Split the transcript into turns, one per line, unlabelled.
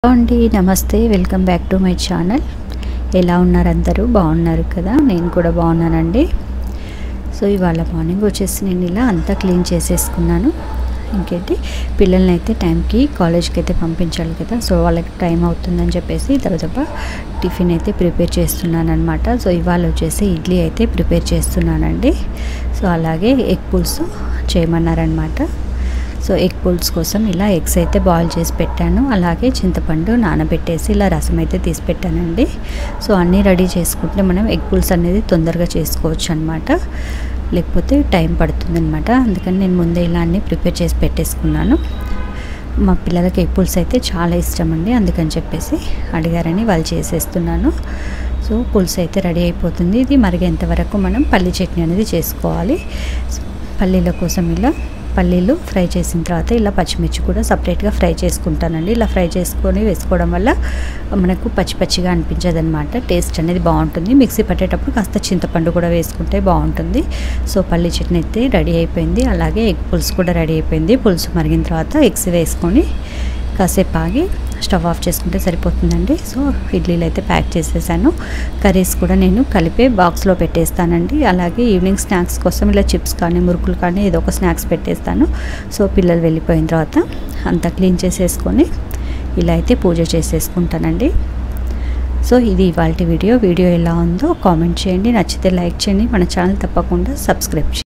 hello అండి నమస్తే welcome back to my channel ఎలా ఉన్నారు అందరూ బాగున్నారు కదా నేను కూడా బాగున్నానండి సో ఇవాళ మార్నింగ్ వచ్చేసి నేను ఇలా అంతా క్లీన్ చేసేసుకున్నాను ఇంకేంటి పిల్లల్ని అయితే టైంకి కాలేజ్కి అయితే పంపించాలి కదా సో వాళ్ళకి టైం అవుతుందని చెప్పేసి తర్వాత టిఫిన్ అయితే ప్రిపేర్ చేస్తున్నాను అనమాట సో ఇవాళ వచ్చేసి ఇడ్లీ అయితే ప్రిపేర్ చేస్తున్నానండి సో అలాగే ఎగ్ పులుసు చేయమన్నారనమాట సో ఎగ్ పుల్స్ కోసం ఇలా ఎగ్స్ అయితే బాయిల్ చేసి పెట్టాను అలాగే చింతపండు నానబెట్టేసి ఇలా రసం అయితే తీసి పెట్టానండి సో అన్నీ రెడీ చేసుకుంటే మనం ఎగ్ పుల్స్ అనేది తొందరగా చేసుకోవచ్చు అనమాట లేకపోతే టైం పడుతుంది అనమాట అందుకని నేను ముందే ఇలా అన్నీ ప్రిపేర్ చేసి పెట్టేసుకున్నాను మా పిల్లలకి ఎగ్ పుల్స్ అయితే చాలా ఇష్టం అండి అందుకని చెప్పేసి అడిగారని వాళ్ళు చేసేస్తున్నాను సో పులుసు అయితే రెడీ అయిపోతుంది ఇది మరిగేంత వరకు మనం పల్లి చట్నీ అనేది చేసుకోవాలి పల్లీల కోసం ఇలా పల్లీలు ఫ్రై చేసిన తర్వాత ఇలా పచ్చిమిర్చి కూడా సపరేట్గా ఫ్రై చేసుకుంటానండి ఇలా ఫ్రై చేసుకొని వేసుకోవడం వల్ల మనకు పచ్చి పచ్చిగా అనిపించదు అనమాట టేస్ట్ అనేది బాగుంటుంది మిక్సీ పట్టేటప్పుడు కాస్త చింతపండు కూడా వేసుకుంటే బాగుంటుంది సో పల్లీ చట్నీ అయితే రెడీ అయిపోయింది అలాగే ఎగ్ పులుసు కూడా రెడీ అయిపోయింది పులుసు మరిగిన తర్వాత ఎగ్స్ వేసుకొని కాసేపు ఆగి స్టవ్ ఆఫ్ చేసుకుంటే సరిపోతుందండి సో ఇడ్లీలు అయితే ప్యాక్ చేసేసాను కర్రీస్ కూడా నేను కలిపే బాక్స్లో పెట్టేస్తానండి అలాగే ఈవినింగ్ స్నాక్స్ కోసం ఇలా చిప్స్ కానీ మురుకులు కానీ ఏదో ఒక స్నాక్స్ పెట్టేస్తాను సో పిల్లలు వెళ్ళిపోయిన తర్వాత అంతా క్లీన్ చేసేసుకొని ఇలా అయితే పూజ చేసేసుకుంటానండి సో ఇది ఇవాళ వీడియో వీడియో ఎలా ఉందో కామెంట్ చేయండి నచ్చితే లైక్ చేయండి మన ఛానల్ తప్పకుండా సబ్స్క్రైబ్ చేయండి